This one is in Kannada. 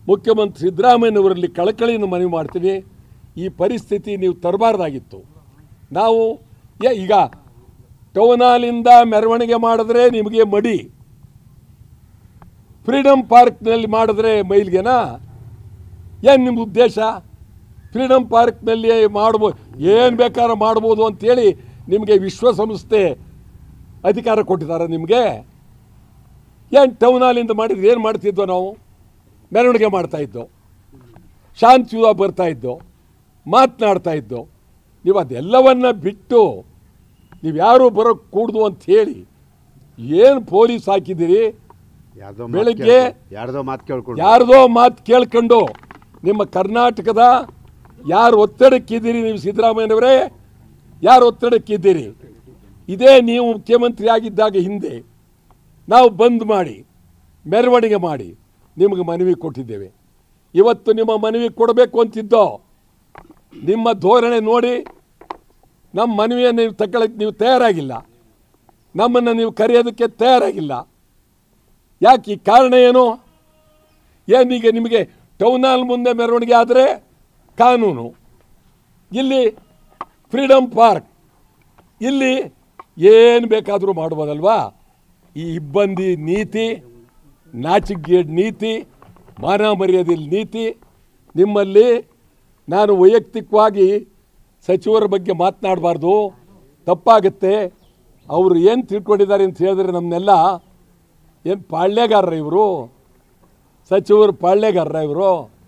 ಮುಖ್ಯಮಂತ್ರಿ ಸಿದ್ದರಾಮಯ್ಯನವರಲ್ಲಿ ಕಳಕಳಿಯನ್ನು ಮನವಿ ಮಾಡ್ತೀನಿ ಈ ಪರಿಸ್ಥಿತಿ ನೀವು ತರಬಾರ್ದಾಗಿತ್ತು ನಾವು ಏ ಈಗ ಟೌನ್ ಹಾಲಿಂದ ಮೆರವಣಿಗೆ ಮಾಡಿದ್ರೆ ನಿಮಗೆ ಮಡಿ ಫ್ರೀಡಮ್ ಪಾರ್ಕ್ನಲ್ಲಿ ಮಾಡಿದ್ರೆ ಮೈಲ್ಗೆನಾ ಏನು ನಿಮ್ಮ ಉದ್ದೇಶ ಫ್ರೀಡಮ್ ಪಾರ್ಕ್ನಲ್ಲಿ ಮಾಡ್ಬೋದು ಏನು ಬೇಕಾದ್ರೂ ಮಾಡ್ಬೋದು ಅಂತೇಳಿ ನಿಮಗೆ ವಿಶ್ವಸಂಸ್ಥೆ ಅಧಿಕಾರ ಕೊಟ್ಟಿದ್ದಾರೆ ನಿಮಗೆ ಏನು ಟೌನ್ ಹಾಲಿಂದ ಮಾಡಿದ್ರೆ ಏನು ಮಾಡ್ತಿದ್ದೋ ನಾವು ಮೆರವಣಿಗೆ ಮಾಡ್ತಾ ಇದ್ದೋ ಶಾಂತಿಯುತ ಬರ್ತಾ ಇದ್ದೋ ಮಾತನಾಡ್ತಾ ಇದ್ದೋ ನೀವು ಅದೆಲ್ಲವನ್ನ ಬಿಟ್ಟು ನೀವು ಯಾರೂ ಬರೋಕ್ಕೆ ಕೂಡ್ದು ಅಂತ ಹೇಳಿ ಏನು ಪೊಲೀಸ್ ಹಾಕಿದ್ದೀರಿ ಯಾರ್ದೋ ಬೆಳಿಗ್ಗೆ ಯಾರ್ದೋ ಮಾತು ಕೇಳ್ಕೊಂಡು ಯಾರ್ದೋ ಮಾತು ಕೇಳ್ಕೊಂಡು ನಿಮ್ಮ ಕರ್ನಾಟಕದ ಯಾರು ಒತ್ತಡಕ್ಕಿದ್ದೀರಿ ನೀವು ಸಿದ್ದರಾಮಯ್ಯನವರೇ ಯಾರು ಒತ್ತಡಕ್ಕಿದ್ದೀರಿ ಇದೇ ನೀವು ಮುಖ್ಯಮಂತ್ರಿ ಆಗಿದ್ದಾಗ ಹಿಂದೆ ನಾವು ಬಂದ್ ಮಾಡಿ ಮೆರವಣಿಗೆ ಮಾಡಿ ನಿಮಗೆ ಮನವಿ ಕೊಟ್ಟಿದ್ದೇವೆ ಇವತ್ತು ನಿಮ್ಮ ಮನವಿ ಕೊಡಬೇಕು ಅಂತಿದ್ದೋ ನಿಮ್ಮ ಧೋರಣೆ ನೋಡಿ ನಮ್ಮ ಮನವಿಯನ್ನು ನೀವು ತಗೊಳಕ್ಕೆ ನೀವು ತಯಾರಾಗಿಲ್ಲ ನಮ್ಮನ್ನು ನೀವು ಕರೆಯೋದಕ್ಕೆ ತಯಾರಾಗಿಲ್ಲ ಯಾಕೆ ಈ ಕಾರಣ ಏನು ಏನೀಗ ನಿಮಗೆ ಟೌನ್ ಹಾಲ್ ಮುಂದೆ ಮೆರವಣಿಗೆ ಆದರೆ ಕಾನೂನು ಇಲ್ಲಿ ಫ್ರೀಡಮ್ ಪಾರ್ಕ್ ಇಲ್ಲಿ ಏನು ಬೇಕಾದರೂ ಮಾಡ್ಬೋದಲ್ವಾ ಈ ಇಬ್ಬಂದಿ ನೀತಿ ನಾಚಿಗೇಡ್ ನೀತಿ ಮಾನ ಮರ್ಯಾದೆಯಲ್ಲಿ ನೀತಿ ನಿಮ್ಮಲ್ಲಿ ನಾನು ವೈಯಕ್ತಿಕವಾಗಿ ಸಚಿವರ ಬಗ್ಗೆ ಮಾತನಾಡಬಾರ್ದು ತಪ್ಪಾಗುತ್ತೆ ಅವರು ಏನು ತಿಳ್ಕೊಂಡಿದ್ದಾರೆ ಅಂತ ಹೇಳಿದ್ರೆ ನಮ್ಮನ್ನೆಲ್ಲ ಏನು ಪಾಳ್ಯಗಾರರ ಇವರು ಸಚಿವರು ಪಾಳ್ಯಗಾರರ ಇವರು